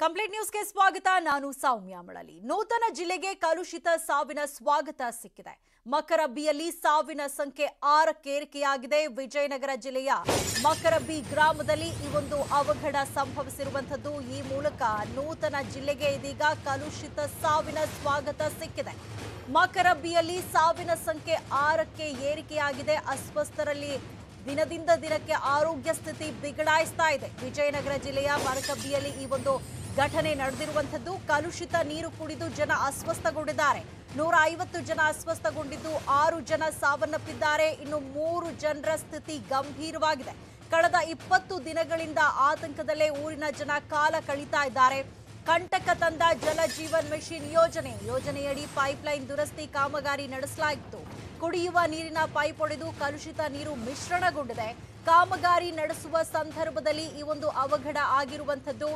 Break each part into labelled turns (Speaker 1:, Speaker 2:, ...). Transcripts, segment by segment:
Speaker 1: Complete ನ್ಯೂಸ್ಗೆ ಸ್ವಾಗತ ನಾನು ಸೌಮ್ಯ ಮಳಲಿ ನೂತನ ಜಿಲ್ಲೆಗೆ ಕಲುಷಿತ ಸಾವಿನ ಸ್ವಾಗತ ಸಿಕ್ಕಿದೆ ಮಕರಬ್ಬಿಯಲ್ಲಿ ಸಾವಿನ ಸಂಖ್ಯೆ ಆರಕ್ಕೇರಿಕೆಯಾಗಿದೆ ವಿಜಯನಗರ ಜಿಲ್ಲೆಯ ಮಕರಬ್ಬಿ ಗ್ರಾಮದಲ್ಲಿ ಈ ಒಂದು ಅವಘಡ ಸಂಭವಿಸಿರುವಂತದ್ದು ಈ ಮೂಲಕ ನೂತನ ಜಿಲ್ಲೆಗೆ ಇದೀಗ ಕಲುಷಿತ ಸಾವಿನ ಸ್ವಾಗತ ಸಿಕ್ಕಿದೆ ಮಕರಬ್ಬಿಯಲ್ಲಿ ಸಾವಿನ ಸಂಖ್ಯೆ ಆರಕ್ಕೆ ಏರಿಕೆಯಾಗಿದೆ ಅಸ್ವಸ್ಥರಲ್ಲಿ ದಿನದಿಂದ ದಿನಕ್ಕೆ ಆರೋಗ್ಯ ಸ್ಥಿತಿ ಬಿಗಡಾಯಿಸ್ತಾ ಇದೆ ವಿಜಯನಗರ ಜಿಲ್ಲೆಯ ಮರಕಬ್ಬಿಯಲ್ಲಿ ಈ ಒಂದು ಘಟನೆ ನಡೆದಿರುವಂತದ್ದು ಕಲುಷಿತ ನೀರು ಕುಡಿದು ಜನ ಅಸ್ವಸ್ಥಗೊಂಡಿದ್ದಾರೆ ನೂರ ಐವತ್ತು ಜನ ಅಸ್ವಸ್ಥಗೊಂಡಿದ್ದು ಆರು ಜನ ಸಾವನ್ನಪ್ಪಿದ್ದಾರೆ ಇನ್ನು ಮೂರು ಜನರ ಸ್ಥಿತಿ ಗಂಭೀರವಾಗಿದೆ ಕಳೆದ ಇಪ್ಪತ್ತು ದಿನಗಳಿಂದ ಆತಂಕದಲ್ಲೇ ಊರಿನ ಜನ ಕಾಲ ಕಳೀತಾ ಇದ್ದಾರೆ ಕಂಟಕ ತಂದ ಜಲ ಜೀವನ್ ಮಿಷನ್ ಯೋಜನೆ ಯೋಜನೆಯಡಿ ಪೈಪ್ಲೈನ್ ದುರಸ್ತಿ ಕಾಮಗಾರಿ ನಡೆಸಲಾಯಿತು ಕುಡಿಯುವ ನೀರಿನ ಪೈಪ್ ಒಡೆದು ಕಲುಷಿತ ನೀರು ಮಿಶ್ರಣಗೊಂಡಿದೆ ಕಾಮಗಾರಿ ನಡೆಸುವ ಸಂದರ್ಭದಲ್ಲಿ ಈ ಒಂದು ಅವಘಡ ಆಗಿರುವಂಥದ್ದು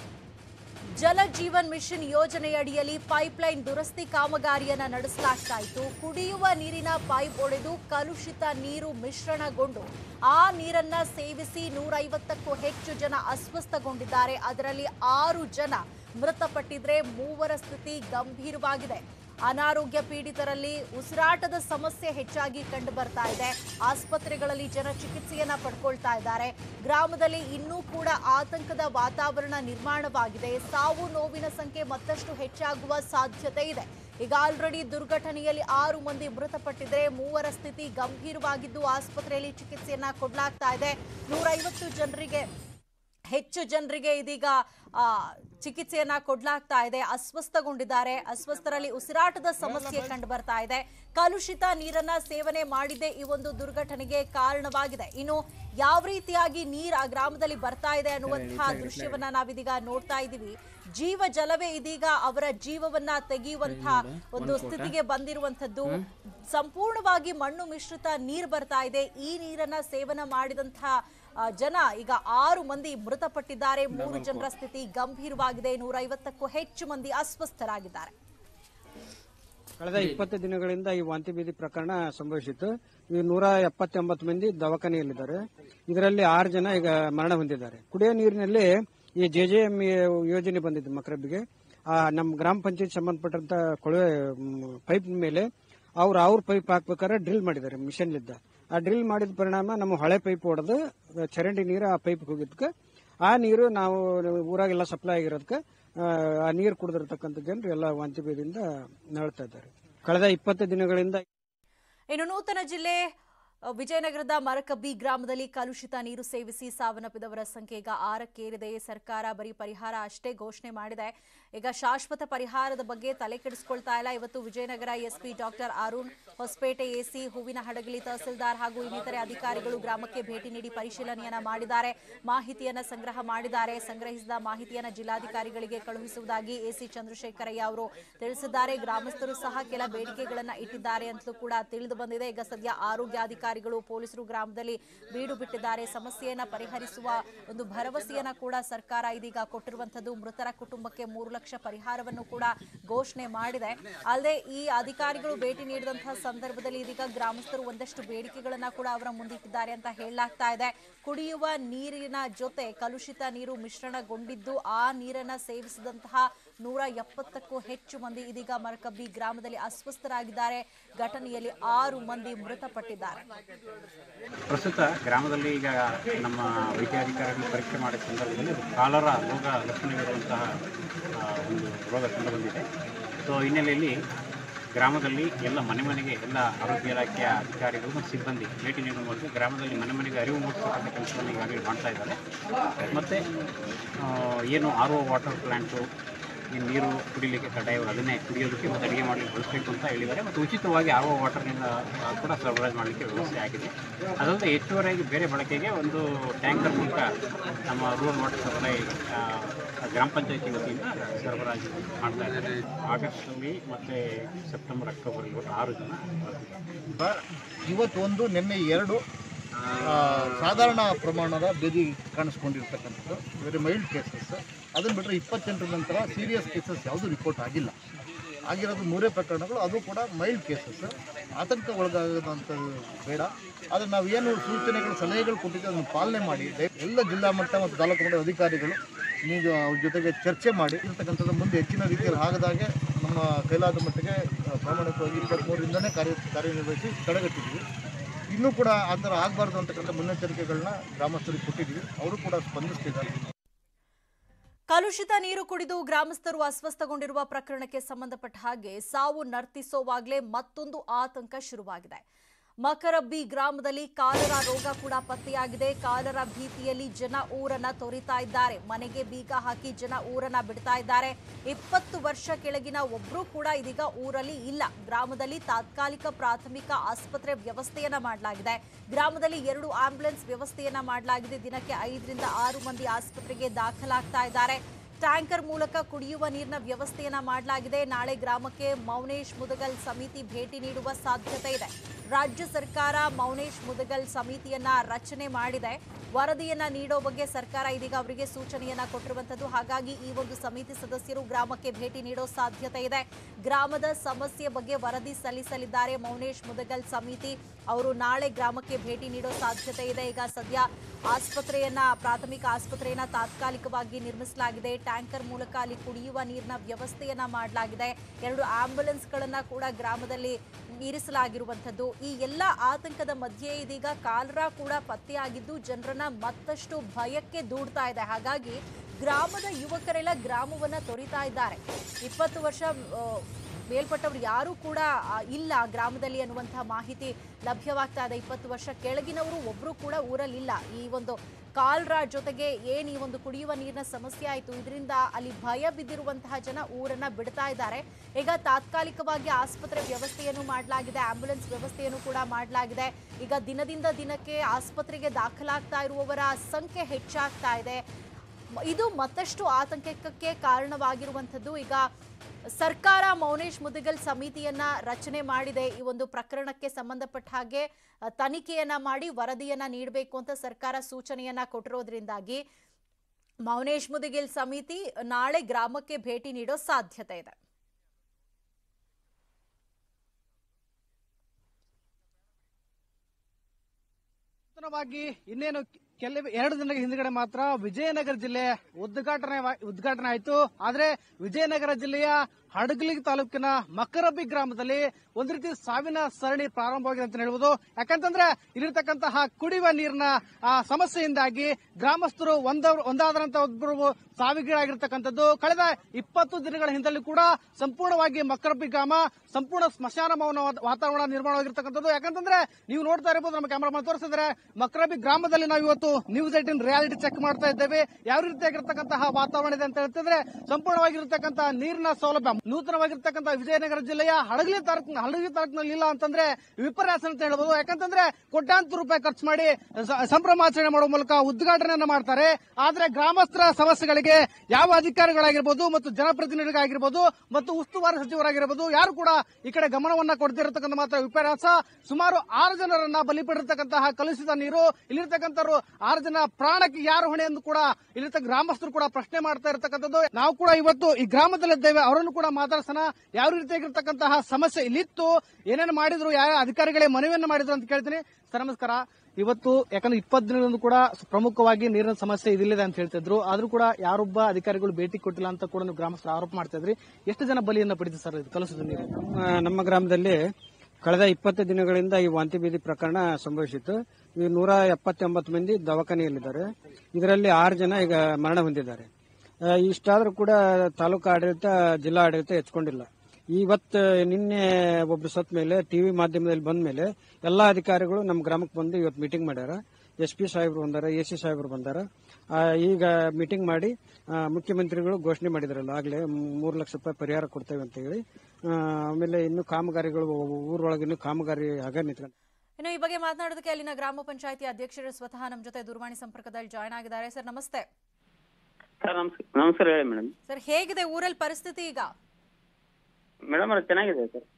Speaker 1: ಜಲ ಜೀವನ್ ಮಿಷನ್ ಯೋಜನೆಯಡಿಯಲ್ಲಿ ಪೈಪ್ಲೈನ್ ದುರಸ್ತಿ ಕಾಮಗಾರಿಯನ್ನ ನಡೆಸಲಾಗ್ತಾ ಇತ್ತು ಕುಡಿಯುವ ನೀರಿನ ಪೈಪ್ ಒಡೆದು ಕಲುಷಿತ ನೀರು ಮಿಶ್ರಣಗೊಂಡು ಆ ನೀರನ್ನ ಸೇವಿಸಿ ನೂರೈವತ್ತಕ್ಕೂ ಹೆಚ್ಚು ಜನ ಅಸ್ವಸ್ಥಗೊಂಡಿದ್ದಾರೆ ಅದರಲ್ಲಿ ಆರು ಜನ ಮೃತಪಟ್ಟಿದ್ರೆ ಮೂವರ ಸ್ಥಿತಿ ಗಂಭೀರವಾಗಿದೆ ಅನಾರೋಗ್ಯ ಪೀಡಿತರಲ್ಲಿ ಉಸಿರಾಟದ ಸಮಸ್ಯೆ ಹೆಚ್ಚಾಗಿ ಕಂಡು ಬರ್ತಾ ಇದೆ ಆಸ್ಪತ್ರೆಗಳಲ್ಲಿ ಜನ ಚಿಕಿತ್ಸೆಯನ್ನ ಪಡ್ಕೊಳ್ತಾ ಇದ್ದಾರೆ ಗ್ರಾಮದಲ್ಲಿ ಇನ್ನೂ ಕೂಡ ಆತಂಕದ ವಾತಾವರಣ ನಿರ್ಮಾಣವಾಗಿದೆ ಸಾವು ನೋವಿನ ಸಂಖ್ಯೆ ಮತ್ತಷ್ಟು ಹೆಚ್ಚಾಗುವ ಸಾಧ್ಯತೆ ಇದೆ ಈಗ ಆಲ್ರೆಡಿ ದುರ್ಘಟನೆಯಲ್ಲಿ ಆರು ಮಂದಿ ಮೃತಪಟ್ಟಿದ್ರೆ ಮೂವರ ಸ್ಥಿತಿ ಗಂಭೀರವಾಗಿದ್ದು ಆಸ್ಪತ್ರೆಯಲ್ಲಿ ಚಿಕಿತ್ಸೆಯನ್ನ ಕೊಡಲಾಗ್ತಾ ಇದೆ ನೂರೈವತ್ತು ಜನರಿಗೆ ಹೆಚ್ಚು ಜನರಿಗೆ ಇದೀಗ ಆ, ಚಿಕಿತ್ಸೆಯನ್ನ ಕೊಡ್ಲಾಗ್ತಾ ಇದೆ ಅಸ್ವಸ್ಥಗೊಂಡಿದ್ದಾರೆ ಅಸ್ವಸ್ಥರಲ್ಲಿ ಉಸಿರಾಟದ ಸಮಸ್ಯೆ ಕಂಡು ಬರ್ತಾ ಇದೆ ಕಲುಷಿತ ನೀರನ್ನ ಸೇವನೆ ಮಾಡಿದ್ದೇ ಈ ಒಂದು ದುರ್ಘಟನೆಗೆ ಕಾರಣವಾಗಿದೆ ಇನ್ನು ಯಾವ ರೀತಿಯಾಗಿ ನೀರ್ ಆ ಗ್ರಾಮದಲ್ಲಿ ಬರ್ತಾ ಇದೆ ಅನ್ನುವಂತಹ ದೃಶ್ಯವನ್ನ ನಾವಿದೀಗ ನೋಡ್ತಾ ಇದ್ದೀವಿ ಜೀವ ಜಲವೇ ಇದೀಗ ಅವರ ಜೀವವನ್ನ ತೆಗೆಯುವಂತಹ ಒಂದು ಸ್ಥಿತಿಗೆ ಬಂದಿರುವಂತದ್ದು ಸಂಪೂರ್ಣವಾಗಿ ಮಣ್ಣು ಮಿಶ್ರಿತ ನೀರ್ ಬರ್ತಾ ಇದೆ ಈ ನೀರನ್ನ ಸೇವನ ಮಾಡಿದಂತಹ ಆ, ಜನ ಈಗ ಆರು ಮಂದಿ ಮೃತಪಟ್ಟಿದ್ದಾರೆ ಮೂರು ಜನರ ಸ್ಥಿತಿ ಗಂಭೀರವಾಗಿದೆ ನೂರೈವತ್ತಕ್ಕೂ ಹೆಚ್ಚು ಮಂದಿ ಅಸ್ವಸ್ಥರಾಗಿದ್ದಾರೆ
Speaker 2: ಕಳೆದ ಇಪ್ಪತ್ತು ದಿನಗಳಿಂದ ಈ ವಾಂತಿ ಭೇದಿ ಪ್ರಕರಣ ಸಂಭವಿಸಿತ್ತು ಈ ನೂರ ಎಪ್ಪತ್ತೊಂಬತ್ತು ಮಂದಿ ದವಾಖಾನೆಯಲ್ಲಿದ್ದಾರೆ ಇದರಲ್ಲಿ ಆರು ಜನ ಈಗ ಮರಣ ಹೊಂದಿದ್ದಾರೆ ಕುಡಿಯೋ ನೀರಿನಲ್ಲಿ ಈ ಜೆ ಜೆ ಎಂ ಯೋಜನೆ ಬಂದಿದ್ದು ಮಕ್ರಬ್ಬಿಗೆ ಆ ನಮ್ಮ ಗ್ರಾಮ ಪಂಚಾಯತ್ ಸಂಬಂಧಪಟ್ಟಂತ ಕೊಳವೆ ಮ್, ಪೈಪ್ ಮೇಲೆ ಅವ್ರು ಅವ್ರ ಪೈಪ್ ಹಾಕ್ಬೇಕಾದ್ರೆ ಡ್ರಿಲ್ ಮಾಡಿದ್ದಾರೆ ಮಿಷನ್ಲಿದ್ದ ಆ ಡ್ರಿಲ್ ಮಾಡಿದ ಪರಿಣಾಮ ನಮ್ಮ ಹಳೆ ಪೈಪ್ ಹೊಡೆದು ಚರಂಡಿ ನೀರು ಆ ಪೈಪ್ ಹೋಗಿದ್ಕೆ ಆ ನೀರು ನಾವು ಊರಾಗೆಲ್ಲ ಸಪ್ಲೈ ಆಗಿರೋದಕ್ಕೆ ಆ, ಆ ನೀರು ಕುಡಿದಿರ್ತಕ್ಕಂಥ ಜನರು ಎಲ್ಲ ವಾಂತಿ ಭೇದಿಯಿಂದ ನರಳ್ತಾ ಇದ್ದಾರೆ ಕಳೆದ ಇಪ್ಪತ್ತು ದಿನಗಳಿಂದ
Speaker 1: ಇನ್ನು ನೂತನ ಜಿಲ್ಲೆ ಅ, ವಿಜಯನಗರದ ಮರಕಬ್ಬಿ ಗ್ರಾಮದಲ್ಲಿ ಕಲುಷಿತ ನೀರು ಸೇವಿಸಿ ಸಾವನ್ನಪ್ಪಿದವರ ಸಂಖ್ಯೆ ಈಗ ಆರಕ್ಕೇರಿದೆ ಸರ್ಕಾರ ಬರೀ ಪರಿಹಾರ ಅಷ್ಟೇ ಘೋಷಣೆ ಮಾಡಿದೆ ಈಗ ಶಾಶ್ವತ ಪರಿಹಾರದ ಬಗ್ಗೆ ತಲೆ ಕೆಡಿಸ್ಕೊಳ್ತಾ ಇಲ್ಲ ಇವತ್ತು Vijayanagara SP doctor Arun Hosapete AC Huvina Hadagali tahsildar ಹಾಗೂ ಇನ್ನಿತರೆ ಅಧಿಕಾರಿಗಳು ಗ್ರಾಮಕ್ಕೆ ಭೇಟಿ ನೀಡಿ ಪರಿಶೀಲನೆಯನ್ನ ಮಾಡಿದ್ದಾರೆ ಮಾಹಿತಿಯನ್ನ ಸಂಗ್ರಹ ಮಾಡಿದ್ದಾರೆ ಸಂಗ್ರಹಿಸಿದ ಮಾಹಿತಿಯನ್ನ ಜಿಲ್ಲಾಧಿಕಾರಿಗಳಿಗೆ ಕಳುಹಿಸುವುದಾಗಿ ಎಸಿ ಚಂದ್ರಶೇಖರಯ್ಯ ಅವರು ತಿಳಿಸಿದ್ದಾರೆ ಗ್ರಾಮಸ್ಥರು ಸಹ ಕೆಲ ಬೇಡಿಕೆಗಳನ್ನ ಇಟ್ಟಿದ್ದಾರೆ ಅಂತಲೂ ಕೂಡ ತಿಳಿದು ಬಂದಿದೆ ಈಗ ಸದ್ಯ ಆರೋಗ್ಯಾಧಿಕಾರಿಗಳು ಪೊಲೀಸರು ಗ್ರಾಮದಲ್ಲಿ ಬೀಡು ಬಿಟ್ಟಿದ್ದಾರೆ ಸಮಸ್ಯೆಯನ್ನ ಪರಿಹರಿಸುವ ಒಂದು ಭರವಸೆಯನ್ನ ಕೂಡ ಸರ್ಕಾರ ಇದೀಗ ಕೊಟ್ಟಿರುವಂತದ್ದು ಮೃತರ ಕುಟುಂಬಕ್ಕೆ ಮೂರು ಲಕ್ಷ ಪರಿಹಾರವನ್ನು ಕೂಡ ಘೋಷಣೆ ಮಾಡಿದೆ ಅಲ್ಲದೆ ಈ ಅಧಿಕಾರಿಗಳು ಭೇಟಿ ನೀಡಿದಂತಹ ಸಂದರ್ಭದಲ್ಲಿ ಇದೀಗ ಗ್ರಾಮಸ್ಥರು ಒಂದಷ್ಟು ಬೇಡಿಕೆಗಳನ್ನ ಕೂಡ ಅವರ ಮುಂದಿಟ್ಟಿದ್ದಾರೆ ಅಂತ ಹೇಳಲಾಗ್ತಾ ಇದೆ ಕುಡಿಯುವ ನೀರಿನ ಜೊತೆ ಕಲುಷಿತ ನೀರು ಮಿಶ್ರಣಗೊಂಡಿದ್ದು ಆ ನೀರನ್ನ ಸೇವಿಸಿದಂತಹ ನೂರ ಎಪ್ಪತ್ತಕ್ಕೂ ಹೆಚ್ಚು ಮಂದಿ ಇದೀಗ ಮರಕಬ್ಬಿ ಗ್ರಾಮದಲ್ಲಿ ಅಸ್ವಸ್ಥರಾಗಿದ್ದಾರೆ ಘಟನೆಯಲ್ಲಿ ಆರು ಮಂದಿ ಮೃತಪಟ್ಟಿದ್ದಾರೆ
Speaker 3: ಪ್ರಸ್ತುತ ಗ್ರಾಮದಲ್ಲಿ ಈಗ ನಮ್ಮ ವೈದ್ಯಾಧಿಕಾರಿಗಳು ಪರೀಕ್ಷೆ ಮಾಡಿದ ಸಂದರ್ಭದಲ್ಲಿ ಕಾಲರ ರೋಗ ಲಕ್ಷಣವಿರುವಂತಹ ಆ, ಒಂದು ರೋಗ ಕಂಡು ಬಂದಿದೆ ಸೊ ಹಿನ್ನೆಲೆಯಲ್ಲಿ ಗ್ರಾಮದಲ್ಲಿ ಎಲ್ಲ ಮನೆ ಮನೆಗೆ ಎಲ್ಲ ಆರೋಗ್ಯ ಇಲಾಖೆಯ ಅಧಿಕಾರಿಗಳು ಮತ್ತು ಸಿಬ್ಬಂದಿ ಭೇಟಿ ನೀಡುವ ಮೂಲಕ ಗ್ರಾಮದಲ್ಲಿ ಮನೆ ಮನೆಗೆ ಅರಿವು ಮೂಡಿಸತಕ್ಕಂಥ ಕೆಲಸವನ್ನು ಈಗಾಗಲೇ ಮಾಡ್ತಾ ಇದ್ದಾರೆ ಮತ್ತು ಏನು ಆರ್ ಒ ವಾಟರ್ ಪ್ಲ್ಯಾಂಟು ಈ ನೀರು ಕುಡಿಲಿಕ್ಕೆ ಕಡ್ಡಾಯವಾಗಿ ಅದನ್ನೇ ಕುಡಿಯೋದಕ್ಕೆ ಮತ್ತು ಅಡುಗೆ ಮಾಡಲಿಕ್ಕೆ ಬಳಸಬೇಕು ಅಂತ ಹೇಳಿದ್ದಾರೆ ಮತ್ತು ಉಚಿತವಾಗಿ ಆರ್ ಒ ವಾಟರ್ನಿಂದ ಕೂಡ ಸರಬರಾಜು ಮಾಡಲಿಕ್ಕೆ ವ್ಯವಸ್ಥೆ ಆಗಿದೆ ಅದಲ್ಲದೆ ಹೆಚ್ಚುವರಿಯಾಗಿ ಬೇರೆ ಬಳಕೆಗೆ ಒಂದು ಟ್ಯಾಂಕರ್ ಮೂಲಕ ನಮ್ಮ ರೂರಲ್ ವಾಟರ್ ಸಪ್ಲೈ ಆ, ಗ್ರಾಮ ಪಂಚಾಯತಿ ವತಿಯಿಂದ ಸರಬರಾಜು ಮಾಡ್ತಾ ಇದ್ದಾರೆ ಆಗಸ್ಟಲ್ಲಿ ಮತ್ತು ಸೆಪ್ಟೆಂಬರ್ ಅಕ್ಟೋಬರ್ ಇವತ್ತು ಆರು ಜನ ಬರ್ತಿದ್ದಾರೆ.
Speaker 4: ಇವತ್ತು ಒಂದು ನಿನ್ನೆ ಎರಡು ಆ, ಸಾಧಾರಣ ಪ್ರಮಾಣದ ಬೇದಿ ಕಾಣಿಸ್ಕೊಂಡಿರ್ತಕ್ಕಂಥದ್ದು ವೆರಿ ಮೈಲ್ಡ್ ಕೇಸಸ್ ಅದನ್ನು ಬಿಟ್ಟರೆ ಇಪ್ಪತ್ತೆಂಟರ ನಂತರ ಸೀರಿಯಸ್ ಕೇಸಸ್ ಯಾವುದೂ ರಿಪೋರ್ಟ್ ಆಗಿಲ್ಲ ಆಗಿರೋದು ಮೂರೇ ಪ್ರಕರಣಗಳು ಅದು ಕೂಡ ಮೈಲ್ಡ್ ಕೇಸಸ್ ಆತಂಕ ಒಳಗಾಗದಂಥದ್ದು ಬೇಡ ಆದರೆ ನಾವು ಏನು ಸೂಚನೆಗಳು ಸಲಹೆಗಳು ಕೊಟ್ಟಿದ್ದೀವಿ ಅದನ್ನು ಪಾಲನೆ ಮಾಡಿ ದಯ- ಎಲ್ಲ ಜಿಲ್ಲಾ ಮಟ್ಟ ಮತ್ತು ತಾಲೂಕು ಮಟ್ಟದ ಅಧಿಕಾರಿಗಳು ನೀವು ಅವ್ರ ಜೊತೆಗೆ ಚರ್ಚೆ ಮಾಡಿ ಇರ್ತಕ್ಕಂಥದ್ದು ಮುಂದೆ ಹೆಚ್ಚಿನ ರೀತಿಯಲ್ಲಿ ಆಗದಾಗೆ ನಮ್ಮ ಕೈಲಾದ ಮಟ್ಟಿಗೆ ಆ, ಪ್ರಾಮಾಣಿಕವಾಗಿ ಇಪ್ಪತ್ತ್ಮೂರರಿಂದನೇ ಕಾರ್ಯ ಕಾರ್ಯನಿರ್ವಹಿಸಿ ತಡೆಗಟ್ಟಿದ್ವಿ ಇನ್ನೂ ಕೂಡ ಆ ಥರ ಆಗಬಾರ್ದು ಅಂತಕ್ಕಂಥ ಮುನ್ನೆಚ್ಚರಿಕೆಗಳನ್ನ ಗ್ರಾಮಸ್ಥರಿಗೆ ಕೊಟ್ಟಿದ್ವಿ ಅವರು ಕೂಡ ಸ್ಪಂದಿಸ್ತಿದ್ದಾರೆ
Speaker 1: ಕಲುಷಿತ ನೀರು ಕುಡಿದು ಗ್ರಾಮಸ್ಥರು ಅಸ್ವಸ್ಥಗೊಂಡಿರುವ ಪ್ರಕರಣಕ್ಕೆ ಸಂಬಂಧಪಟ್ಟ ಹಾಗೆ ಸಾವು ನರ್ತಿಸೋವಾಗಲೇ ಮತ್ತೊಂದು ಆತಂಕ ಶುರುವಾಗಿದೆ ಮಕರಬ್ಬಿ ಗ್ರಾಮದಲ್ಲಿ ಕಾಲರಾ ರೋಗ ಕೂಡ ಪತ್ತೆಯಾಗಿದೆ ಕಾಲರಾ ಭೀತಿಯಲ್ಲಿ ಜನ ಊರನ್ನ ತೊರಿತಾ ಇದ್ದಾರೆ ಮನೆಗೆ ಬೀಗ ಹಾಕಿ ಜನ ಊರನ್ನ ಬಿಡ್ತಾ ಇದ್ದಾರೆ ಇಪ್ಪತ್ತು ವರ್ಷ ಕೆಳಗಿನ ಒಬ್ರು ಕೂಡ ಇದೀಗ ಊರಲ್ಲಿ ಇಲ್ಲ ಗ್ರಾಮದಲ್ಲಿ ತಾತ್ಕಾಲಿಕ ಪ್ರಾಥಮಿಕ ಆಸ್ಪತ್ರೆ ವ್ಯವಸ್ಥೆಯನ್ನ ಮಾಡಲಾಗಿದೆ ಗ್ರಾಮದಲ್ಲಿ ಎರಡು ಆಂಬ್ಯುಲೆನ್ಸ್ ವ್ಯವಸ್ಥೆಯನ್ನ ಮಾಡಲಾಗಿದೆ ದಿನಕ್ಕೆ ಐದರಿಂದ ಆರು ಮಂದಿ ಆಸ್ಪತ್ರೆಗೆ ದಾಖಲಾಗ್ತಾ ಇದ್ದಾರೆ ಟ್ಯಾಂಕರ್ ಮೂಲಕ ಕುಡಿಯುವ ನೀರಿನ ವ್ಯವಸ್ಥೆಯನ್ನ ಮಾಡಲಾಗಿದೆ ನಾಳೆ ಗ್ರಾಮಕ್ಕೆ ಮೌನೇಶ್ ಮುದಗಲ್ ಸಮಿತಿ ಭೇಟಿ ನೀಡುವ ಸಾಧ್ಯತೆ ಇದೆ ರಾಜ್ಯ ಸರ್ಕಾರ ಮೌನೇಶ್ ಮುದಗಲ್ ಸಮಿತಿಯನ್ನ ರಚನೆ ಮಾಡಿದೆ ವರದಿಯನ್ನ ನೀಡೋ ಬಗ್ಗೆ ಸರ್ಕಾರ ಇದೀಗ ಅವರಿಗೆ ಸೂಚನೆಯನ್ನ ಕೊಟ್ಟಿರುವಂತದ್ದು ಹಾಗಾಗಿ ಈ ಒಂದು ಸಮಿತಿ ಸದಸ್ಯರು ಗ್ರಾಮಕ್ಕೆ ಭೇಟಿ ನೀಡೋ ಸಾಧ್ಯತೆ ಇದೆ ಗ್ರಾಮದ ಸಮಸ್ಯೆ ಬಗ್ಗೆ ವರದಿ ಸಲ್ಲಿಸಲಿದ್ದಾರೆ ಮೌನೇಶ್ ಮುದಗಲ್ ಸಮಿತಿ ಅವರು ನಾಳೆ ಗ್ರಾಮಕ್ಕೆ ಭೇಟಿ ನೀಡೋ ಸಾಧ್ಯತೆ ಇದೆ ಈಗ ಸದ್ಯ ಆಸ್ಪತ್ರೆಯನ್ನ ಪ್ರಾಥಮಿಕ ಆಸ್ಪತ್ರೆಯನ್ನ ತಾತ್ಕಾಲಿಕವಾಗಿ ನಿರ್ಮಿಸಲಾಗಿದೆ ಟ್ಯಾಂಕರ್ ಮೂಲಕ ಅಲ್ಲಿ ಕುಡಿಯುವ ನೀರಿನ ವ್ಯವಸ್ಥೆಯನ್ನ ಮಾಡಲಾಗಿದೆ ಎರಡು ಆಂಬ್ಯುಲೆನ್ಸ್ಗಳನ್ನ ಕೂಡ ಗ್ರಾಮದಲ್ಲಿ ಇರಿಸಲಾಗಿರುವಂಥದ್ದು ಈ ಎಲ್ಲ ಆತಂಕದ ಮಧ್ಯೆ ಇದೀಗ ಕಾಲರಾ ಕೂಡ ಪತ್ತೆಯಾಗಿದ್ದು ಜನರನ್ನ ಮತ್ತಷ್ಟು ಭಯಕ್ಕೆ ದೂಡ್ತಾ ಇದೆ ಹಾಗಾಗಿ ಗ್ರಾಮದ ಯುವಕರೆಲ್ಲ ಗ್ರಾಮವನ್ನ ತೊರಿತಾ ಇದ್ದಾರೆ ಇಪ್ಪತ್ತು ವರ್ಷ ಆ, ಮೇಲ್ಪಟ್ಟವರು ಯಾರೂ ಕೂಡ ಆ, ಇಲ್ಲ ಗ್ರಾಮದಲ್ಲಿ ಅನ್ನುವಂತಹ ಮಾಹಿತಿ ಲಭ್ಯವಾಗ್ತಾ ಇದೆ ಇಪ್ಪತ್ತು ವರ್ಷ ಕೆಳಗಿನವರು ಒಬ್ರು ಕೂಡ ಊರಲ್ಲಿಲ್ಲ ಈ ಒಂದು ಕಾಲ್ರಾ ಜೊತೆಗೆ ಏನ್ ಈ ಒಂದು ಕುಡಿಯುವ ನೀರಿನ ಸಮಸ್ಯೆ ಆಯಿತು ಇದರಿಂದ ಅಲ್ಲಿ ಭಯ ಬಿದ್ದಿರುವಂತಹ ಜನ ಊರನ್ನ ಬಿಡ್ತಾ ಇದ್ದಾರೆ ಈಗ ತಾತ್ಕಾಲಿಕವಾಗಿ ಆಸ್ಪತ್ರೆ ವ್ಯವಸ್ಥೆಯನ್ನು ಮಾಡಲಾಗಿದೆ ಆಂಬ್ಯುಲೆನ್ಸ್ ವ್ಯವಸ್ಥೆಯನ್ನು ಕೂಡ ಮಾಡಲಾಗಿದೆ ಈಗ ದಿನದಿಂದ ದಿನಕ್ಕೆ ಆಸ್ಪತ್ರೆಗೆ ದಾಖಲಾಗ್ತಾ ಇರುವವರ ಸಂಖ್ಯೆ ಹೆಚ್ಚಾಗ್ತಾ ಇದೆ ಇದು ಮತ್ತಷ್ಟು ಆತಂಕಕ್ಕೆ ಕಾರಣವಾಗಿರುವಂಥದ್ದು ಈಗ ಸರ್ಕಾರ ಮೌನೇಶ್ ಮುದಗಲ್ ಸಮಿತಿಯನ್ನ ರಚನೆ ಮಾಡಿದೆ ಈ ಒಂದು ಪ್ರಕರಣಕ್ಕೆ ಸಂಬಂಧಪಟ್ಟ ಹಾಗೆ ಅ, ತನಿಖೆಯನ್ನ ಮಾಡಿ ವರದಿಯನ್ನ ನೀಡಬೇಕು ಅಂತ ಸರ್ಕಾರ ಸೂಚನೆಯನ್ನ ಕೊಟ್ಟಿರೋದ್ರಿಂದಾಗಿ ಮೌನೇಶ್ ಮುದಗಿಲ್ ಸಮಿತಿ ನಾಳೆ ಗ್ರಾಮಕ್ಕೆ ಭೇಟಿ ನೀಡೋ ಸಾಧ್ಯತೆ ಇದೆ
Speaker 2: ನೂತನವಾಗಿ ಇನ್ನೇನು ಕೆಲವು ಎರಡು ದಿನಗಳ ಹಿಂದ್ಗಡೆ ಮಾತ್ರ ವಿಜಯನಗರ ಜಿಲ್ಲೆ ಉದ್ಘಾಟನೆ ಉದ್ಘಾಟನೆ ಆಯಿತು ಆದ್ರೆ ವಿಜಯನಗರ ಜಿಲ್ಲೆಯ ಹಡಗಲಿ ತಾಲೂಕಿನ ಮಕರಬ್ಬಿ ಗ್ರಾಮದಲ್ಲಿ ಒಂದ್ ರೀತಿ ಸಾವಿನ ಸರಣಿ ಪ್ರಾರಂಭವಾಗಿದೆ ಅಂತ ಹೇಳ್ಬೋದು ಯಾಕಂತಂದ್ರೆ ಇಲ್ಲಿರ್ತಕ್ಕಂತಹ ಕುಡಿಯುವ ನೀರಿನ ಆ, ಸಮಸ್ಯೆಯಿಂದಾಗಿ ಗ್ರಾಮಸ್ಥರು ಒಂದ ಒಂದಾದರಂತ ಒಬ್ಬರು ಸಾವಿಗೀಡಾಗಿರ್ತಕ್ಕಂಥದ್ದು ಕಳೆದ ಇಪ್ಪತ್ತು ದಿನಗಳ ಹಿಂದಲ್ಲಿ ಕೂಡ ಸಂಪೂರ್ಣವಾಗಿ ಮಕರಬ್ಬಿ ಗ್ರಾಮ ಸಂಪೂರ್ಣ ಸ್ಮಶಾನ ಮೌನ ವಾತ- ವಾತಾವರಣ ನಿರ್ಮಾಣವಾಗಿರ್ತಕ್ಕಂಥದ್ದು ಯಾಕಂತಂದ್ರೆ ನೀವು ನೋಡ್ತಾ ಇರಬಹುದು ನಮ್ಮ ಕ್ಯಾಮರಾಮನ್ ತೋರಿಸಿದ್ರೆ ಮಕ್ರಬಿ ಗ್ರಾಮದಲ್ಲಿ ನಾವು ಇವತ್ತು ನ್ಯೂಸ್ ಏಟಿನ್ ರಿಯಾಲಿಟಿ ಚೆಕ್ ಮಾಡ್ತಾ ಇದ್ದೇವೆ ಯಾವ ರೀತಿಯಾಗಿರ್ತಕ್ಕಂತಹ ವಾತಾವರಣ ಇದೆ ಅಂತ ಹೇಳ್ತಿದ್ರೆ ಸಂಪೂರ್ಣವಾಗಿರ್ತಕ್ಕಂತಹ ನೀರಿನ ಸೌಲಭ್ಯ ನೂತನವಾಗಿರ್ತಕ್ಕಂತಹ ವಿಜಯನಗರ ಜಿಲ್ಲೆಯ ಹಡಗಲಿ ತಾಲೂಕು ಹಡಗಲಿ ತಾಲೂಕಿನಲ್ಲಿ ಇಲ್ಲ ಅಂತಂದ್ರೆ ವಿಪರ್ಯಾಸ ಅಂತ ಹೇಳ್ಬೋದು ಯಾಕಂತಂದ್ರೆ ಕೋಟ್ಯಾಂತರ ರೂಪಾಯಿ ಖರ್ಚು ಮಾಡಿ ಸ- ಸಂಭ್ರಮಾಚರಣೆ ಮಾಡುವ ಮೂಲಕ ಉದ್ಘಾಟನೆಯನ್ನ ಮಾಡ್ತಾರೆ ಆದ್ರೆ ಗ್ರಾಮಸ್ಥರ ಸಮಸ್ಯೆಗಳಿಗೆ ಯಾವ ಅಧಿಕಾರಿಗಳಾಗಿರ್ಬೋದು ಮತ್ತು ಜನಪ್ರತಿನಿಧಿಗಳಾಗಿರ್ಬೋದು ಮತ್ತು ಉಸ್ತುವಾರಿ ಸಚಿವರಾಗಿರ್ಬೋದು ಯಾರು ಕೂಡ ಈ ಕಡೆ ಗಮನವನ್ನ ಕೊಡ್ತಿರತಕ್ಕಂಥ ಮಾತ್ರ ವಿಪರ್ಯಾಸ ಸುಮಾರು ಆರು ಜನರನ್ನ ಬಲಿ ಪಡೆದಿರ್ತಕ್ಕಂತಹ ಕಲುಷಿತ ನೀರು ಇಲ್ಲಿರ್ತಕ್ಕಂಥವ್ರು ಆರು ಜನ ಪ್ರಾಣಕ್ಕೆ ಯಾರು ಹೊಣೆ ಎಂದು ಕೂಡ ಇಲ್ಲಿರ್ತಕ್ಕ ಗ್ರಾಮಸ್ಥರು ಕೂಡ ಪ್ರಶ್ನೆ ಮಾಡ್ತಾ ಇರತಕ್ಕಂಥದ್ದು ನಾವು ಕೂಡ ಇವತ್ತು ಈ ಗ್ರಾಮದಲ್ಲಿದ್ದೇವೆ ಅವರನ್ನು ಕೂಡ ಮಾತಾಡ್ಸೋಣ ಯಾವ ರೀತಿಯಾಗಿರ್ತಕ್ಕಂತಹ ಸಮಸ್ಯೆ ಇಲ್ಲಿತ್ತು ಏನೇನು ಮಾಡಿದ್ರು ಯಾವ ಅಧಿಕಾರಿಗಳೇ ಮನವಿಯನ್ನು ಮಾಡಿದ್ರು ಅಂತ ಕೇಳ್ತೀನಿ ಸರ್ ನಮಸ್ಕಾರ ಇವತ್ತು ಯಾಕಂದ್ರೆ ಇಪ್ಪತ್ತು ದಿನದಿಂದ ಕೂಡ ಪ್ರಮುಖವಾಗಿ ನೀರಿನ ಸಮಸ್ಯೆ ಇದಿಲ್ಲಿದೆ ಅಂತ ಹೇಳ್ತಿದ್ರು ಆದ್ರೂ ಕೂಡ ಯಾರೊಬ್ಬ ಅಧಿಕಾರಿಗಳು ಭೇಟಿ ಕೊಟ್ಟಿಲ್ಲ ಅಂತ ಕೂಡ ನೀವು ಗ್ರಾಮಸ್ಥರು ಆರೋಪ ಮಾಡ್ತಾ ಇದ್ರಿ ಎಷ್ಟು ಜನ ಬಲಿಯನ್ನ ಪಡೆದು ಸರ್ ಇದು ಕಲುಷಿತ ನೀರು ನಮ್ಮ ಗ್ರಾಮದಲ್ಲಿ ಕಳೆದ ಇಪ್ಪತ್ತು ದಿನಗಳಿಂದ ಈ ವಾಂತಿ ಬೀದಿ ಪ್ರಕರಣ ಸಂಭವಿಸಿತ್ತು ಈ ನೂರ ಎಪ್ಪತ್ತೊಂಬತ್ತು ಮಂದಿ ದವಾಖಾನೆಯಲ್ಲಿದ್ದಾರೆ ಇದರಲ್ಲಿ ಆರು ಜನ ಈಗ ಮರಣ ಹೊಂದಿದ್ದಾರೆ ಆ, ಇಷ್ಟಾದ್ರೂ ಕೂಡ ತಾಲೂಕು ಆಡಳಿತ ಜಿಲ್ಲಾ ಆಡಳಿತ ಎಚ್ಕೊಂಡಿಲ್ಲ ಇವತ್ತು ನಿನ್ನೆ ಒಬ್ರು ಸತ್ ಮೇಲೆ ಟಿವಿ ಮಾಧ್ಯಮದಲ್ಲಿ ಬಂದ ಮೇಲೆ ಎಲ್ಲಾ ಅಧಿಕಾರಿಗಳು ನಮ್ಮ ಗ್ರಾಮಕ್ಕೆ ಬಂದು ಇವತ್ತು ಮೀಟಿಂಗ್ ಮಾಡ್ಯಾರ ಎಸ್ ಪಿ ಸಾಹೇಬ್ರು ಬಂದಾರ ಎ ಸಿ ಸಾಹೇಬ್ರು ಬಂದಾರ ಆ, ಈಗ ಮೀಟಿಂಗ್ ಮಾಡಿ ಆ, ಮುಖ್ಯಮಂತ್ರಿಗಳು ಘೋಷಣೆ ಮಾಡಿದ್ರಲ್ಲ ಆಗ್ಲೇ ಮೂರು ಲಕ್ಷ ರೂಪಾಯಿ ಪರಿಹಾರ ಕೊಡ್ತೇವೆ ಅಂತ ಹೇಳಿ ಆ, ಆಮೇಲೆ ಇನ್ನು ಕಾಮಗಾರಿಗಳು ಊರೊಳಗೆ ಇನ್ನು ಕಾಮಗಾರಿ ಆಗ ನಿಂತ್ಕೊಂಡು
Speaker 1: ಇನ್ನು ಈ ಬಗ್ಗೆ ಮಾತನಾಡೋದಕ್ಕೆ ಅಲ್ಲಿನ ಗ್ರಾಮ ಪಂಚಾಯತಿ ಅಧ್ಯಕ್ಷರು ಸ್ವತಃ ನಮ್ಮ ಜೊತೆ ದೂರವಾಣಿ ಸಂಪರ್ಕದಲ್ಲಿ ಜಾಯ್ನ್ ಆಗಿದ್ದಾರೆ ಸರ್ ನಮಸ್ತೆ
Speaker 5: ಸರ್ ನಮಸ್ಕಾರ ನಮಸ್ಕಾರ ಹೇಳಿ ಮೇಡಮ್
Speaker 1: ಸರ್ ಹೇಗಿದೆ ಊರಲ್ಲಿ ಪರಿಸ್ಥಿತಿ ಈಗ
Speaker 5: ಮೇಡಮ್ ಅದು ಚೆನ್ನಾಗಿದೆ ಸರ್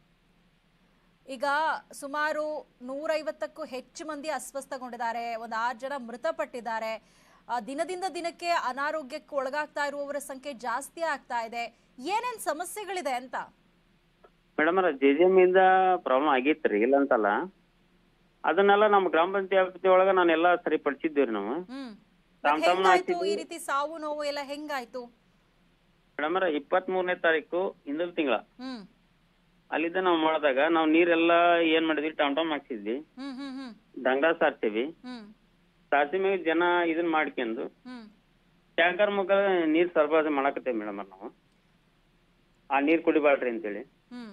Speaker 1: ಈಗ ಸುಮಾರು ನೂರೈವತ್ತಕ್ಕೂ ಹೆಚ್ಚು ಮಂದಿ ಅಸ್ವಸ್ಥಗೊಂಡಿದ್ದಾರೆ ಒಂದು ಆರು ಜನ ಮೃತಪಟ್ಟಿದ್ದಾರೆ ಆ, ದಿನದಿಂದ ದಿನಕ್ಕೆ ಅನಾರೋಗ್ಯಕ್ಕೆ ಒಳಗಾಗ್ತಾ ಇರುವವರ ಸಂಖ್ಯೆ ಜಾಸ್ತಿ ಆಗ್ತಾ ಇದೆ ಏನೇನ್ ಸಮಸ್ಯೆಗಳಿದೆ ಅಂತ
Speaker 5: ಮೇಡಮ್ ಅದು ಜೆ ಜೆ ಇಂದ ಪ್ರಾಬ್ಲಮ್ ಆಗಿತ್ತು ರೀ ಇಲ್ಲ ಅಂತಲ್ಲ ಅದನ್ನೆಲ್ಲ ನಮ್ಮ ಗ್ರಾಮ ಪಂಚಾಯತಿ ಒಳಗೆ ನಾನೆಲ್ಲ ಸರಿಪಡಿಸಿದ್ದೀವಿ ರೀ ನಾವು
Speaker 1: ಹ್ಮ್
Speaker 5: ತಾಮ್ ತಾಮ್ನ
Speaker 1: ಹೆಂಗಾಯ್ತು ಈ
Speaker 5: ಹಾಕಿದ್ವಿ
Speaker 1: ರೀತಿ ಸಾವು ನೋವು ಎಲ್ಲ ಹೆಂಗಾಯ್ತು
Speaker 5: ಮೇಡಮರ ಇಪ್ಪತ್ತ್ ಮೂರನೇ ತಾರೀಕು ಹಿಂದಿನ ತಿಂಗಳ
Speaker 1: ಹ್ಮ್
Speaker 5: ಅಲ್ಲಿದ್ದ ನಾವು ಮಾಡಿದಾಗ ನಾವು ನೀರೆಲ್ಲ ಏನ್ ಮಾಡಿದ್ವಿ ಟಮ್ ಟಮ್ ಹಾಕ್ಸಿದ್ವಿ
Speaker 1: ಹ್ಮ್ ಹ್ಮ್ ಹ್ಮ್
Speaker 5: ದಂಗ ಸಾರ್ತೀವಿ
Speaker 1: ಹ್ಮ್
Speaker 5: ಸಾರ್ಸಿ ಮೇಲೆ ಜನ ಇದನ್ನ ಮಾಡ್ಕೊಂಡು
Speaker 1: ಹ್ಮ್
Speaker 5: ಟ್ಯಾಂಕರ್ ಮುಖ ನೀರ್ ಸರಬರಾಜು ಮಾಡಕತ್ತೇವೆ ಮೇಡಮ್ ನಾವು ಆ ನೀರ್ ಕುಡಿಬಾರ್ದ್ರಿ ಅಂತೇಳಿ
Speaker 1: ಹ್ಮ್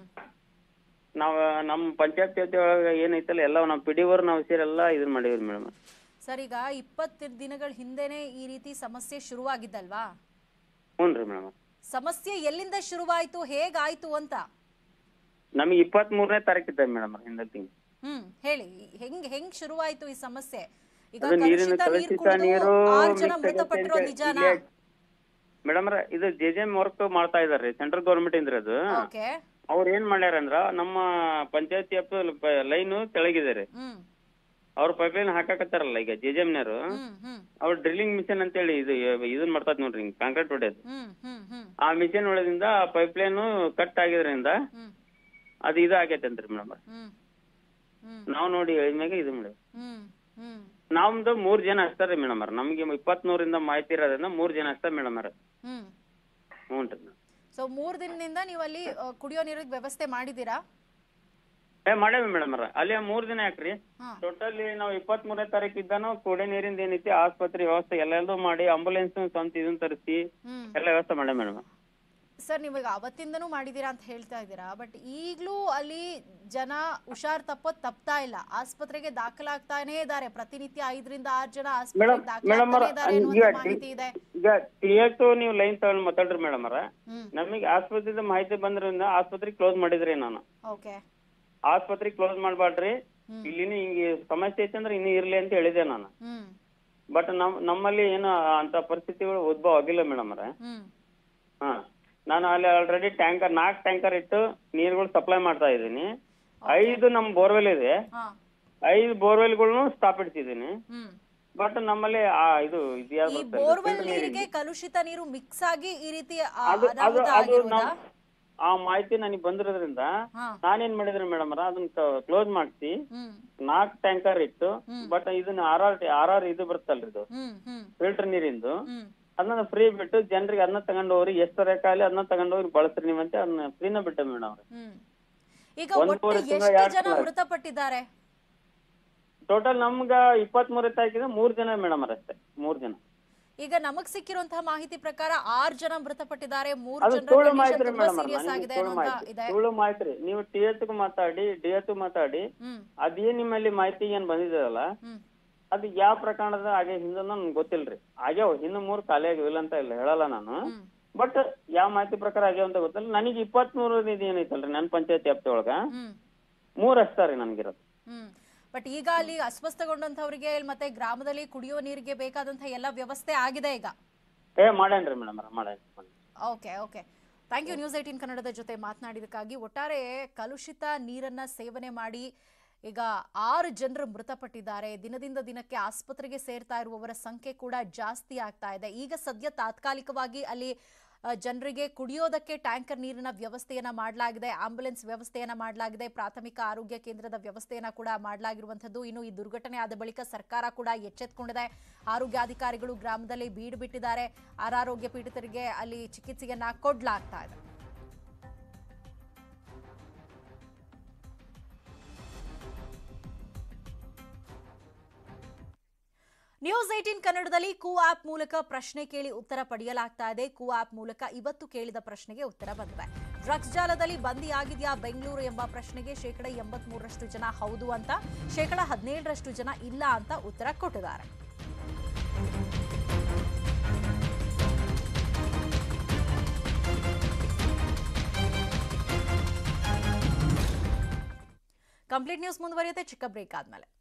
Speaker 5: ನಾವ್ ನಮ್ ಪಂಚಾಯತ್ ಒಳಗ ಏನೈತಲ್ಲ ಎಲ್ಲ ನಮ್ ಪಿಡಿವರ್ ನಾವು ಸೇರೆಲ್ಲ ಇದನ್ ಮಾಡಿವ್ರಿ ಮೇಡಮ್
Speaker 1: ಸರ್ ಈಗ ಇಪ್ಪತ್ತು ದಿನಗಳ ಹಿಂದೆನೆ ಈ ರೀತಿ ಸಮಸ್ಯೆ ಶುರುವಾಗಿದ್ದಲ್ವಾ
Speaker 5: ಹ್ಞೂನ್ರಿ ಮೇಡಮ್
Speaker 1: ಸಮಸ್ಯೆ ಎಲ್ಲಿಂದ ಶುರುವಾಯ್ತು ಹೇಗಾಯ್ತು ಅಂತ
Speaker 5: ನಮಗೆ ಇಪ್ಪತ್ತ್ ಮೂರನೇ ತಾರೀಕು ಇದ್ದ ಮೇಡಮ್ ಹಿಂದಿನ ತಿಂಗಳು
Speaker 1: ಹ್ಮ್ ಹೇಳಿ ಹೆಂಗ್ ಹೆಂಗ್ ಶುರುವಾಯ್ತು ಈ ಸಮಸ್ಯೆ ಈಗ
Speaker 5: ಅದು ನೀರಿನ
Speaker 1: ಕಲುಷಿತ ನೀರ್
Speaker 5: ಕಲುಷಿತ
Speaker 1: ಕುಡಿದು
Speaker 5: ನೀರು
Speaker 1: ಆರು ಜನ
Speaker 5: mix
Speaker 1: ಮೃತಪಟ್ಟಿರೋ
Speaker 5: ಆಗೈತೆ
Speaker 1: ನಿಜಾನಾ
Speaker 5: ಇಲ್ಲೇ- ಮೇಡಮ್ ಇದು ಜೆ ಜೆ ಎಂ ವರ್ಕ್ ಮಾಡ್ತಾ ಇದಾರೆ ಸೆಂಟ್ರಲ್ ಗೌರ್ಮೆಂಟ್ ಇಂದ್ರ ಅದು
Speaker 1: ಓಕೆ
Speaker 5: ಅವ್ರ ಏನ್ ಮಾಡ್ಯಾರ ಅಂದ್ರ ನಮ್ಮ ಪಂಚಾಯತಿ ಲೈನ್ ತೆಳಗಿದ್ದಾರೆ
Speaker 1: ಹ್ಮ್
Speaker 5: ಅವ್ರ ಪೈಪ್ ಲೈನ್ ಹಾಕಾಕತ್ತಾರಲ್ಲ ಈಗ ಜೆ ಜೆ ಎಮ್ನರು
Speaker 1: ಹ್ಮ್ ಹ್ಮ್
Speaker 5: ಅವ್ರ ಡ್ರಿಲ್ಲಿಂಗ್ ಮಿಷನ್ ಅಂತೇಳಿ ಇದು ಇದನ್ ಮಾಡ್ತದ ನೋಡ್ರಿ ಕಾಂಕ್ರೀಟ್ ಹೊಡೆಯೋದು
Speaker 1: ಹ್ಮ್ ಹ್ಮ್ ಹ್ಮ್
Speaker 5: ಆ ಮಿಷನ್ ಒಳಗಿಂದ ಪೈಪ್ ಲೈನ್ ಕಟ್ ಆಗಿದ್ರಿಂದ
Speaker 1: ಹ್ಮ್
Speaker 5: ಅದು ಇದು ಆಗೈತೆ ಅಂತ್ರಿ ಮೇಡಮ್
Speaker 1: ಹ್ಮ್ ಹ್ಮ್
Speaker 5: ನಾವ್ ನೋಡಿ ಹೇಳಿದ್ಮ್ಯಾಗ ಇದು ಮಾಡಿ
Speaker 1: ಹ್ಮ್ ಹ್ಮ್
Speaker 5: ನಮ್ದು ಮೂರ್ ಜನ ಅಷ್ಟೇ ಮೇಡಮ್ ನಮ್ಗೆ ಇಪ್ಪತ್ಮೂರಿಂದ ಮಾಹಿತಿ ಇರೋದ್ರಿಂದ ಮೂರ್ ಜನ ಅಷ್ಟೇ ಮೇಡಮ್
Speaker 1: ಹ್ಮ್
Speaker 5: ಹ್ಞೂ ರೀ
Speaker 1: ಸೊ ಮೂರ್ ದಿನದಿಂದ ನೀವು ಅಲ್ಲಿ ಆ, ಕುಡಿಯೋ ನೀರಿನ ವ್ಯವಸ್ಥೆ ಮಾಡಿದೀರಾ
Speaker 5: ಏ ಮಾಡೇವಿ ಮೇಡಮ್ ಅಲ್ಲಿ ಮೂರ್ ದಿನ ಯಾಕ್ರಿ
Speaker 1: ಹಾ
Speaker 5: ಟೋಟಲಿ ನಾವು ಇಪ್ಪತ್ತ್ ಮೂರನೇ ತಾರೀಕು ಇದ್ದಾನು ಕುಡಿಯೋ ನೀರಿಂದ ಏನೈತಿ ಆಸ್ಪತ್ರೆ ವ್ಯವಸ್ಥೆ ಎಲ್ಲೆಲ್ಲೂ ಮಾಡಿ ಆಂಬುಲೆನ್ಸ್ ಸ್ವಂತ ಇದನ್ನ ತರಿಸಿ
Speaker 1: ಹ್ಮ್
Speaker 5: ಎಲ್ಲ ವ್ಯವಸ್ಥೆ ಮಾಡೇ ಮೇಡಮ್
Speaker 1: ಸರ್ ನೀವು ಈಗ ಅವತ್ತಿಂದನೂ ಮಾಡಿದೀರಾ ಅಂತ ಹೇಳ್ತಾ ಇದ್ದೀರಾ ಬಟ್ ಈಗಲೂ ಅಲ್ಲಿ ಜನ ಹುಷಾರ್ ತಪ್ಪೋದ್ ತಪ್ತಾ ಇಲ್ಲ ಆಸ್ಪತ್ರೆಗೆ ದಾಖಲಾಗ್ತಾನೆ ಇದ್ದಾರೆ ಪ್ರತಿನಿತ್ಯ ಐದರಿಂದ ಆರು ಜನ
Speaker 5: ಮೇಡಮ್
Speaker 1: ಆಸ್ಪತ್ರೆಗೆ
Speaker 5: ಮೇಡಮ್
Speaker 1: ದಾಖಲಾಗ್ತಾನೆ ಇದ್ದಾರೆ ಅನ್ನುವಂತ ಮಾಹಿತಿ ಇದೆ
Speaker 5: ಈಗ ಟಿಎಸ್ ನೀವು ಲೈನ್ ತಗೊಂಡ್ ಮಾತಾಡ್ರಿ ಮೇಡಮ್ ಅವರ
Speaker 1: ಹ್ಮ್
Speaker 5: ನಮಗೆ ಆಸ್ಪತ್ರೆದ ಮಾಹಿತಿ ಬಂದ್ರಿಂದ ಆಸ್ಪತ್ರೆ ಕ್ಲೋಸ್ ಮಾಡಿದ್ರಿ ನಾನು
Speaker 1: ಓಕೆ
Speaker 5: ಆಸ್ಪತ್ರೆ ಕ್ಲೋಸ್ ಮಾಡ್ಬಾರ್ದ್ರಿ
Speaker 1: ಹ್ಮ್.
Speaker 5: ಇಲ್ಲಿನ ಹಿಂಗೆ ಸಮಸ್ಯೆ ಐತೆ ಅಂದ್ರೆ ಇನ್ನೂ ಇರ್ಲಿ ಅಂತ ಹೇಳಿದೆ ನಾನು
Speaker 1: ಹ್ಮ್
Speaker 5: ಬಟ್ ನಮ್ ನಮ್ಮಲ್ಲಿ ಏನು ಅಂತ ಪರಿಸ್ಥಿತಿಗಳು ಉದ್ಭವ ಆಗಿಲ್ಲ ಮೇಡಮ್ ಅವರ
Speaker 1: ಹ್ಮ್
Speaker 5: ಹಾ ನಾನು ಅಲ್ಲಿ ಆಲ್ರೆಡಿ ಟ್ಯಾಂಕರ್ ನಾಲ್ಕು ಟ್ಯಾಂಕರ್ ಇಟ್ಟು ನೀರುಗಳು ಸಪ್ಲೈ ಮಾಡ್ತಾ ಇದ್ದೀನಿ ಐದು ನಮ್ ಬೋರ್ವೆಲ್ ಇದೆ
Speaker 1: ಹಾ
Speaker 5: ಐದು ಬೋರ್ವೆಲ್ಗಳನ್ನು ಸ್ಟಾಪ್ ಇಡ್ತಿದ್ದೀನಿ
Speaker 1: ಹ್ಮ್
Speaker 5: ಬಟ್ ನಮ್ಮಲ್ಲಿ ಆ ಇದು
Speaker 1: ಈ
Speaker 5: ಇದ್ಯಾವ್ದು
Speaker 1: ಬೋರ್ವೆಲ್ ನೀರಿಗೆ ಕಲುಷಿತ ನೀರು ಮಿಕ್ಸ್ ಆಗಿ ಈ ರೀತಿ ಆ-
Speaker 5: ಅದು ಅದು
Speaker 1: ಅನಾಹುತ
Speaker 5: ಅದು
Speaker 1: ಆಗಿರೋದಾ
Speaker 5: ನಮ್ ಆ ಮಾಹಿತಿ ನನಗೆ ಬಂದಿರೋದ್ರಿಂದ
Speaker 1: ಹಾ
Speaker 5: ನಾನೇನ್ ಮಾಡಿದ್ರೆ ಮೇಡಮ್ ಅದನ್ನ ಕ್ಲೋಸ್ ಮಾಡಿಸಿ
Speaker 1: ಹ್ಮ್
Speaker 5: ನಾಲ್ಕು ಟ್ಯಾಂಕರ್ ಇಟ್ಟು ಬಟ್ ಇದನ್ನ ಆರ್ ಆರ್ ಆರ್ ಆರ್ ಇದು ಬರುತ್ತಲ್ರಿ ಇದು
Speaker 1: ಹ್ಮ್ ಹ್ಮ್
Speaker 5: ಫಿಲ್ಟರ್ ನೀರಿಂದು
Speaker 1: ಹ್ಮ್
Speaker 5: ಅದನ್ನ ಫ್ರೀ ಬಿಟ್ಟು ಜನರಿಗೆ ಅದನ್ನ ತಗೊಂಡು ಹೋಗ್ರಿ ಎಷ್ಟರ ಕಾಲಿ ಅದನ್ನ ತಗೊಂಡು ಹೋಗಿ ಬಳಸ್ರಿ ನೀವಂತ ಅದನ್ನ ಫ್ರೀನ ಬಿಟ್ಟೆ ಮೇಡಮ್
Speaker 1: ಹ್ಮ್ ಈಗ
Speaker 5: ಒಂದ್
Speaker 1: ಒಟ್ಟು
Speaker 5: ಮೂರು ತಿಂಗಳು
Speaker 1: ಎಷ್ಟು
Speaker 5: ಎರಡ್
Speaker 1: ಜನ
Speaker 5: ತಿಂಗಳು.
Speaker 1: ಮೃತಪಟ್ಟಿದ್ದಾರೆ
Speaker 5: ಟೋಟಲ್ ನಮ್ಗ ಇಪ್ಪತ್ತ್ ಮೂರನೇ ತಾರೀಕಿಗೆ ಮೂರ್ ಜನ ಮೇಡಮ್ ಅಷ್ಟೇ ಮೂರ್ ಜನ
Speaker 1: ಈಗ ನಮಗ್ ಸಿಕ್ಕಿರುವಂತಹ ಮಾಹಿತಿ ಪ್ರಕಾರ ಆರ್ ಜನ ಮೃತಪಟ್ಟಿದ್ದಾರೆ ಮೂರು
Speaker 5: ಅದು
Speaker 1: ಜನರ
Speaker 5: ಸುಳ್ಳು
Speaker 1: condition
Speaker 5: ಮಾಹಿತಿ ರೀ
Speaker 1: ತುಂಬಾ
Speaker 5: ಮೇಡಮ್
Speaker 1: ಸೀರಿಯಸ್ ಆಗಿದೆ
Speaker 5: ಸುಳ್ಳು
Speaker 1: ಅನ್ನುವಂತ
Speaker 5: ಮಾಹಿತಿ
Speaker 1: ಇದೆ
Speaker 5: ಸುಳ್ಳು ಮಾಹಿತಿ ರೀ ನೀವು ಟಿ ಎಚ್ ಮಾತಾಡಿ ಡಿ ಎಚ್ ಮಾತಾಡಿ
Speaker 1: ಹ್ಮ್
Speaker 5: ಅದೇನ್ ನಿಮ್ಮಲ್ಲಿ ಮಾಹಿತಿ ಏನ್ ಬಂದಿದೆಯಲ್ಲ
Speaker 1: ಹ್ಮ್
Speaker 5: ಅದು ಯಾವ ಪ್ರಕರಣದ ಹಾಗೆ ಹಿಂದೆ ನನ್ಗೆ ಗೊತ್ತಿಲ್ರಿ ಆಗ್ಯಾವ ಇನ್ನು ಮೂರು ಖಾಲಿ ಆಗಿಲ್ಲ ಅಂತ ಇಲ್ಲ ಹೇಳಲ್ಲ ನಾನು
Speaker 1: ಹ್ಮ್
Speaker 5: ಬಟ್ ಯಾವ ಮಾಹಿತಿ ಪ್ರಕಾರ ಆಗ್ಯಾವ ಅಂತ ಗೊತ್ತಿಲ್ಲ ನನಗೆ ಇಪ್ಪತ್ತ್ ಮೂರು ಇದು ಏನೈತಲ್ರಿ ನನ್ನ ಪಂಚಾಯತಿ ವ್ಯಾಪ್ತಿ ಒಳಗ
Speaker 1: ಹ್ಮ್
Speaker 5: ಮೂರ್ ಅಷ್ಟೇ ರೀ ನನ್ಗಿರೋದು
Speaker 1: ಹ್ಮ್ ಬಟ್ ಈಗ ಅಲ್ಲಿ ಅಸ್ವಸ್ಥಗೊಂಡಂತವರಿಗೆ ಮತ್ತೆ ಗ್ರಾಮದಲ್ಲಿ ಕುಡಿಯೋ ನೀರಿಗೆ ಬೇಕಾದಂತಹ ಎಲ್ಲ ವ್ಯವಸ್ಥೆ ಆಗಿದೆ ಈಗ
Speaker 5: ಏ ಮಾಡೇನ್ರಿ ಮೇಡಮ್ ಮಾಡೇನ್ರಿ ಮಾಡೇನ್.
Speaker 1: Okay okay thank you news eighteen ಕನ್ನಡದ ಜೊತೆ ಮಾತನಾಡಿದಕ್ಕಾಗಿ ಒಟ್ಟಾರೆ ಕಲುಷಿತ ನೀರನ್ನ ಸೇವನೆ ಮಾಡಿ ಈಗ ಆರು ಜನರು ಮೃತಪಟ್ಟಿದ್ದಾರೆ ದಿನದಿಂದ ದಿನಕ್ಕೆ ಆಸ್ಪತ್ರೆಗೆ ಸೇರ್ತಾ ಇರುವವರ ಸಂಖ್ಯೆ ಕೂಡ ಜಾಸ್ತಿ ಆಗ್ತಾ ಇದೆ ಈಗ ಸದ್ಯ ತಾತ್ಕಾಲಿಕವಾಗಿ ಅಲ್ಲಿ ಆ, ಜನರಿಗೆ ಕುಡಿಯೋದಕ್ಕೆ ಟ್ಯಾಂಕರ್ ನೀರಿನ ವ್ಯವಸ್ಥೆಯನ್ನ ಮಾಡಲಾಗಿದೆ ಆಂಬ್ಯುಲೆನ್ಸ್ ವ್ಯವಸ್ಥೆಯನ್ನ ಮಾಡಲಾಗಿದೆ ಪ್ರಾಥಮಿಕ ಆರೋಗ್ಯ ಕೇಂದ್ರದ ವ್ಯವಸ್ಥೆಯನ್ನ ಕೂಡ ಮಾಡಲಾಗಿರುವಂಥದ್ದು ಇನ್ನು ಈ ದುರ್ಘಟನೆ ಆದ ಬಳಿಕ ಸರ್ಕಾರ ಕೂಡ ಎಚ್ಚೆತ್ಕೊಂಡಿದೆ ಆರೋಗ್ಯಾಧಿಕಾರಿಗಳು ಗ್ರಾಮದಲ್ಲಿ ಬೀಡು ಬಿಟ್ಟಿದ್ದಾರೆ ಅನಾರೋಗ್ಯ ಪೀಡಿತರಿಗೆ ಅಲ್ಲಿ ಚಿಕಿತ್ಸೆಯನ್ನ ಕೊಡ್ಲಾಗ್ತಾ ಇದೆ ನ್ಯೂಸ್ ಏಟೀನ್ ಕನ್ನಡದಲ್ಲಿ ಕೂ ಆಪ್ ಮೂಲಕ ಪ್ರಶ್ನೆ ಕೇಳಿ ಉತ್ತರ ಪಡೆಯಲಾಗ್ತಾ ಇದೆ ಕೂ ಆಪ್ ಮೂಲಕ ಇವತ್ತು ಕೇಳಿದ ಪ್ರಶ್ನೆಗೆ ಉತ್ತರ ಬಂದಿದೆ ಡ್ರಗ್ಸ್ ಜಾಲದಲ್ಲಿ ಬಂದಿಯಾಗಿದೆಯಾ ಬೆಂಗಳೂರು ಎಂಬ ಪ್ರಶ್ನೆಗೆ ಶೇಕಡ ಎಂಬತ್ಮೂರರಷ್ಟು ಜನ ಹೌದು ಅಂತ ಶೇಕಡ ಹದಿನೇಳರಷ್ಟು ಜನ ಇಲ್ಲ ಅಂತ ಉತ್ತರ ಕೊಟ್ಟಿದ್ದಾರೆ ಕಂಪ್ಲೀಟ್ ನ್ಯೂಸ್ ಮುಂದುವರಿಯುತ್ತೆ ಚಿಕ್ಕ ಬ್ರೇಕ್ ಆದ್ಮೇಲೆ